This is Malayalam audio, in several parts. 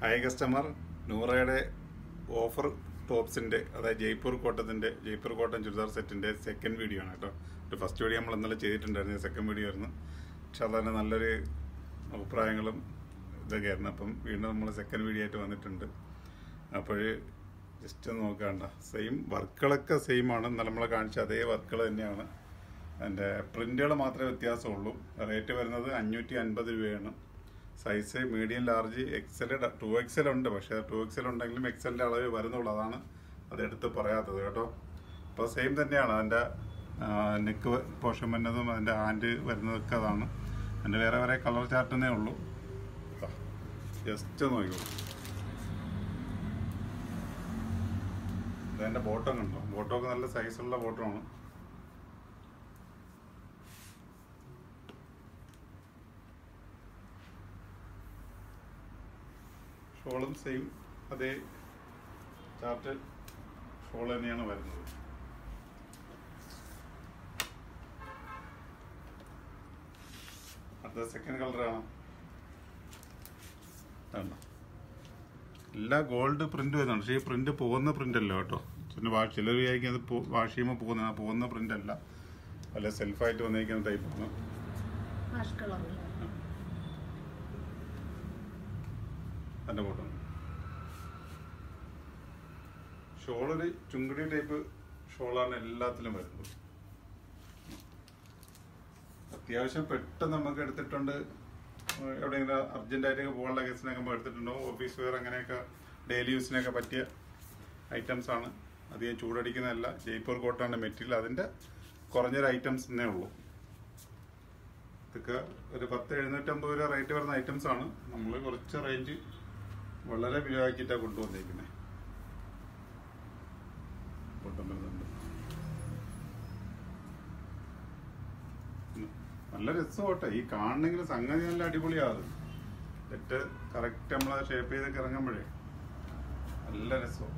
ഹായ് കസ്റ്റമർ നൂറയുടെ ഓഫർ ടോപ്സിന്റെ അതായത് ജയ്പൂർ കോട്ടത്തിന്റെ ജയ്പൂർ കോട്ടൺ ചുരിദാർ സെറ്റിന്റെ സെക്കൻഡ് വീഡിയോ ആണ് കേട്ടോ ഒരു ഫസ്റ്റ് വീഡിയോ നമ്മൾ ഇന്നലെ ചെയ്തിട്ടുണ്ടായിരുന്നു സെക്കൻഡ് വീഡിയോ ആയിരുന്നു പക്ഷെ അതന്നെ നല്ലൊരു അഭിപ്രായങ്ങളും ഇതൊക്കെ ആയിരുന്നു അപ്പം വീണ്ടും നമ്മൾ സെക്കൻഡ് വീഡിയോ ആയിട്ട് വന്നിട്ടുണ്ട് അപ്പോൾ ജസ്റ്റ് ഒന്ന് നോക്കാണ്ട സെയിം വർക്കുകളൊക്കെ സെയിം ആണ് ഇന്നലെ നമ്മളെ കാണിച്ച അതേ വർക്കുകൾ തന്നെയാണ് അതിൻ്റെ പ്രിന്റുകൾ മാത്രമേ വ്യത്യാസമുള്ളൂ റേറ്റ് വരുന്നത് അഞ്ഞൂറ്റി അൻപത് രൂപയാണ് size medium large XL two XL ഉണ്ട് പക്ഷേ ടു എക്സൽ ഉണ്ടെങ്കിലും എക്സലിൻ്റെ അളവ് വരുന്നുള്ളൂ അതാണ് അത് എടുത്ത് പറയാത്തത് കേട്ടോ അപ്പോൾ സെയിം തന്നെയാണ് അതിൻ്റെ നെക്ക് പോർഷൻ വരുന്നതും അതിൻ്റെ ഹാൻഡ് വരുന്നതൊക്കെ അതാണ് അതിൻ്റെ വേറെ വേറെ കളർ ചാർട്ടുന്നേ ഉള്ളൂ ജസ്റ്റ് നോക്കിക്കോളൂ ഇതെൻ്റെ ബോട്ടം കണ്ടോ ബോട്ടമൊക്കെ നല്ല സൈസുള്ള ബോട്ടമാണ് ഷോളും സെയിം അതേ ചാർട്ട് ഷോൾ തന്നെയാണ് വരുന്നത് അടുത്ത സെക്കൻഡ് കളറാണ് കണ്ടോ എല്ലാ ഗോൾഡ് പ്രിന്റ് വരുന്നുണ്ട് പക്ഷേ ഈ പ്രിന്റ് പോകുന്ന പ്രിന്റ് അല്ല കേട്ടോ പിന്നെ വാ ചിലർ വിചാരിക്കും അത് വാഷ് ചെയ്യുമ്പോൾ പോകുന്ന പോകുന്ന പ്രിന്റ് അല്ല അല്ല സെൽഫായിട്ട് വന്നിരിക്കുന്ന ടൈപ്പാണ് ആഷ് കളറിൽ എൻ്റെ ഫോട്ടോ ഷോളൊരു ചുങ്കടി ടൈപ്പ് ഷോളാണ് എല്ലാത്തിലും വരുന്നത് അത്യാവശ്യം പെട്ടെന്ന് നമുക്ക് എടുത്തിട്ടുണ്ട് എവിടെയെങ്കിലും അർജന്റായിട്ടൊക്കെ പോകാനുള്ള കേസിനൊക്കെ നമ്മൾ എടുത്തിട്ടുണ്ടോ ഓഫീസ് വെയർ അങ്ങനെയൊക്കെ ഡെയിലി യൂസിനൊക്കെ പറ്റിയ ഐറ്റംസ് ആണ് അധികം ചൂടടിക്കുന്നതല്ല ജയ്പൂർ കോട്ടാണ് മെറ്റീരിയൽ അതിൻ്റെ കുറഞ്ഞൊരു ഐറ്റംസ് എന്നേ ഉള്ളൂ ഇതൊക്കെ ഒരു പത്ത് എഴുന്നൂറ്റമ്പത് രൂപ റേറ്റ് വരുന്ന ഐറ്റംസ് ആണ് നമ്മൾ കുറച്ച് റേഞ്ച് വളരെ വിലയാക്കിയിട്ടാണ് കൊണ്ടുവന്നിരിക്കുന്നത് കൊണ്ടുവരുന്നുണ്ട് ഉം. നല്ല രസമാട്ടെ ഈ കാണണമെങ്കിൽ സംഗതി നല്ല അടിപൊളിയാണ് തെറ്റ് കറക്റ്റ് നമ്മളത് ഷേപ്പ് ചെയ്തൊക്കെ ഇറങ്ങുമ്പോഴേ നല്ല രസമാണ്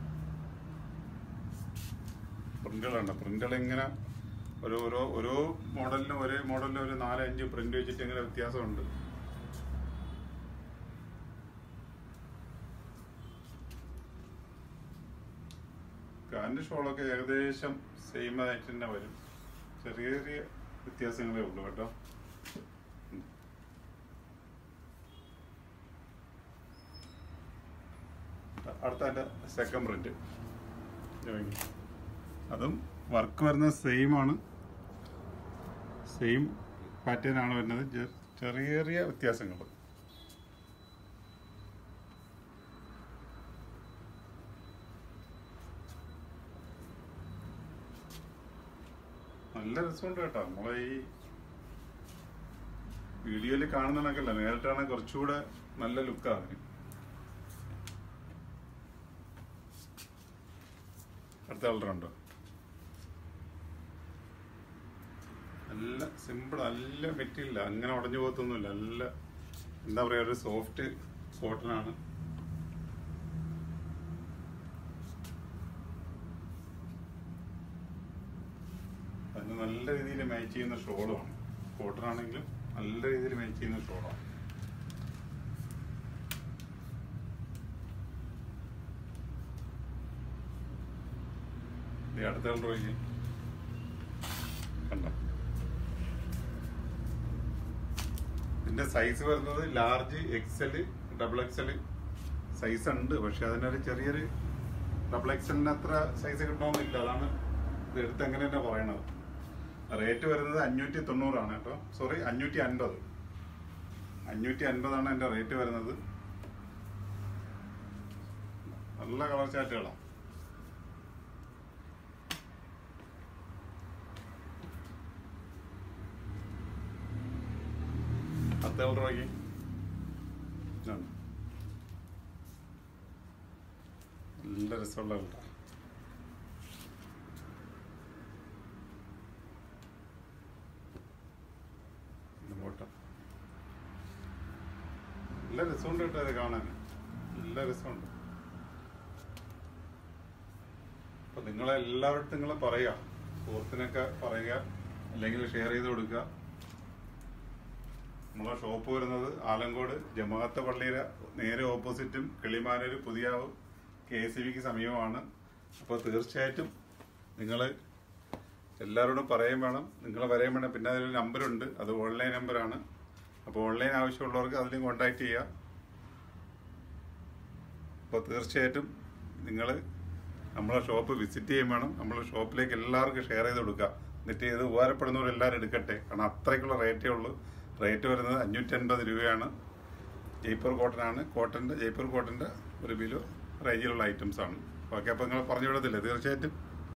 പ്രിന്റുകളുണ്ട് പ്രിന്റുകൾ ഇങ്ങനെ ഒരു ഓരോ ഓരോ മോഡലിനും ഒരേ മോഡലിനും ഒരു നാല് അഞ്ച് പ്രിന്റ് വെച്ചിട്ട് ഇങ്ങനെ വ്യത്യാസമുണ്ട് പാന്റ് ഷോളൊക്കെ ഏകദേശം സെയിം ആയിട്ട് തന്നെ വരും ചെറിയ ചെറിയ വ്യത്യാസങ്ങളേ ഉള്ളൂ കേട്ടോ ഉം. അടുത്ത അതിന്റെ സെക്കൻഡ് പ്രിന്റ് അതും വർക്ക് വരുന്നത് സെയിം ആണ് സെയിം പാറ്റേൺ ആണ് വരുന്നത് ജെ- ചെറിയ ചെറിയ വ്യത്യാസങ്ങൾ നല്ല രസമുണ്ട് കേട്ടോ നമ്മളെ ഈ വീഡിയോയിൽ കാണുന്നതൊക്കെയല്ല നേരിട്ടാണ് കുറച്ചുകൂടെ നല്ല ലുക്കാണ് അടുത്ത കളറുണ്ടോ നല്ല സിമ്പിൾ നല്ല മെറ്റീരിയൽ അങ്ങനെ ഉടഞ്ഞു പോകത്തൊന്നുമില്ല നല്ല എന്താ പറയാ ഒരു സോഫ്റ്റ് കോട്ടൺ ആണ് അതിന് നല്ല രീതിയിൽ മാച്ച് ചെയ്യുന്ന ഷോളുമാണ് കോട്ടൺ ആണെങ്കിലും നല്ല രീതിയിൽ മാച്ച് ചെയ്യുന്ന ഷോളാണ് ഇത് അടുത്ത കളർ നോക്കി കണ്ടോ ഇതിന്റെ സൈസ് വരുന്നത് large XL double XL size ഉണ്ട് പക്ഷെ അതിനൊരു ചെറിയൊരു ഡബിൾ എക്സലിന് അത്ര സൈസ് കിട്ടണമെന്നില്ല അതാണ് ഇത് എടുത്ത് എങ്ങനെ തന്നെ പറയണത് റേറ്റ് വരുന്നത് അഞ്ഞൂറ്റി തൊണ്ണൂറാണ് കേട്ടോ സോറി അഞ്ഞൂറ്റി അൻപത് അഞ്ഞൂറ്റി അൻപതാണ് എൻ്റെ റേറ്റ് വരുന്നത് നല്ല കളർ ചാറ്റുകളാണ് പത്ത് കളർ നോക്കി ഇതാണ്. നല്ല രസമുള്ള കളറാണ് ഇത് പോട്ടെ നല്ല രസമുണ്ട് കേട്ടോ ഇത് കാണാൻ നല്ല രസമുണ്ട് അപ്പൊ നിങ്ങളെല്ലാവരും നിങ്ങൾ പറയുക സുഹൃത്തിനൊക്കെ പറയുക അല്ലെങ്കിൽ ഷെയർ ചെയ്ത് കൊടുക്കുക നമ്മളെ ഷോപ്പ് വരുന്നത് ആലങ്കോട് ജമാഅത്ത് പള്ളിയുടെ നേരെ ഓപ്പോസിറ്റും കിളിമാനൂർ പുതിയാവ് കെ എസ് ബിക്ക് സമീപമാണ് അപ്പോൾ തീർച്ചയായിട്ടും നിങ്ങൾ എല്ലാവരോടും പറയുകയും വേണം നിങ്ങൾ പറയുകയും വേണം പിന്നെ അതിലൊരു നമ്പറുണ്ട് അത് ഓൺലൈൻ നമ്പറാണ് അപ്പോൾ ഓൺലൈൻ ആവശ്യമുള്ളവർക്ക് അതിൽ കോൺടാക്ട് ചെയ്യുക അപ്പോൾ തീർച്ചയായിട്ടും നിങ്ങൾ നമ്മളെ ഷോപ്പ് വിസിറ്റ് ചെയ്യും വേണം നമ്മളെ ഷോപ്പിലേക്ക് എല്ലാവർക്കും ഷെയർ ചെയ്ത് കൊടുക്കുക എന്നിട്ട് ഇത് ഉപകാരപ്പെടുന്നവരെല്ലാവരും എടുക്കട്ടെ കാരണം അത്രയ്ക്കുള്ള റേറ്റേ ഉള്ളൂ റേറ്റ് വരുന്നത് അഞ്ഞൂറ്റൻപത് രൂപയാണ് ജയ്പൂർ കോട്ടൺ ആണ് കോട്ടൻ്റെ ജയ്പൂർ കോട്ടൻ്റെ ഒരു ബിലോ റേഞ്ചിലുള്ള ഐറ്റംസ് ആണ് ഓക്കെ അപ്പോൾ നിങ്ങൾ പറഞ്ഞു വിടത്തില്ലേ തീർച്ചയായിട്ടും